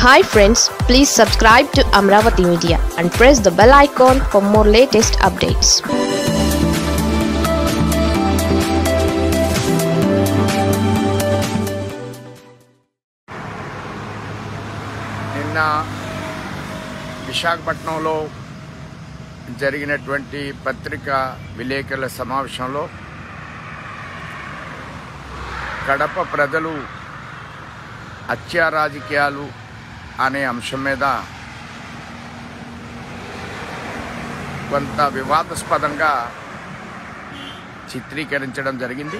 hi friends please subscribe to Amaravati media and press the bell icon for more latest updates నిన్న విశాఖపట్నంలో జరిగినటువంటి పత్రికా విలేకరుల సమావేశంలో కడప ప్రజలు హత్యా రాజకీయాలు అనే అంశం మీద కొంత వివాదాస్పదంగా చిత్రీకరించడం జరిగింది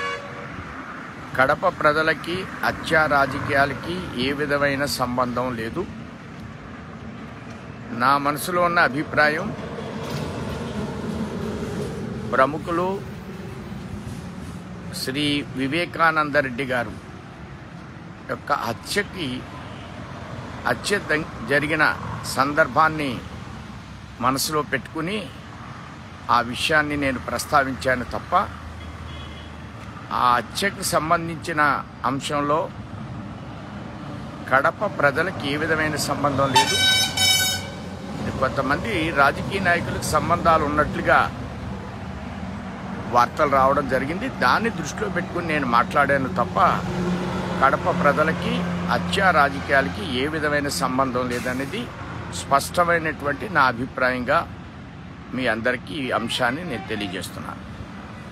కడప ప్రజలకి హత్యా రాజకీయాలకి ఏ విధమైన సంబంధం లేదు నా మనసులో ఉన్న అభిప్రాయం ప్రముఖులు శ్రీ వివేకానంద రెడ్డి గారు యొక్క హత్యకి హత్య ద- జరిగిన సందర్భాన్ని మనసులో పెట్టుకుని ఆ విషయాన్ని నేను ప్రస్తావించాను తప్ప ఆ హత్యకు సంబంధించిన అంశంలో కడప ప్రజలకు ఏ విధమైన సంబంధం లేదు కొంతమంది రాజకీయ నాయకులకు సంబంధాలు ఉన్నట్లుగా వార్తలు రావడం జరిగింది దాన్ని దృష్టిలో పెట్టుకుని నేను మాట్లాడాను తప్ప కడప ప్రజలకి హత్యా రాజకీయాలకి ఏ విధమైన సంబంధం లేదనేది స్పష్టమైనటువంటి నా అభిప్రాయంగా మీ అందరికీ ఈ అంశాన్ని నేను తెలియజేస్తున్నాను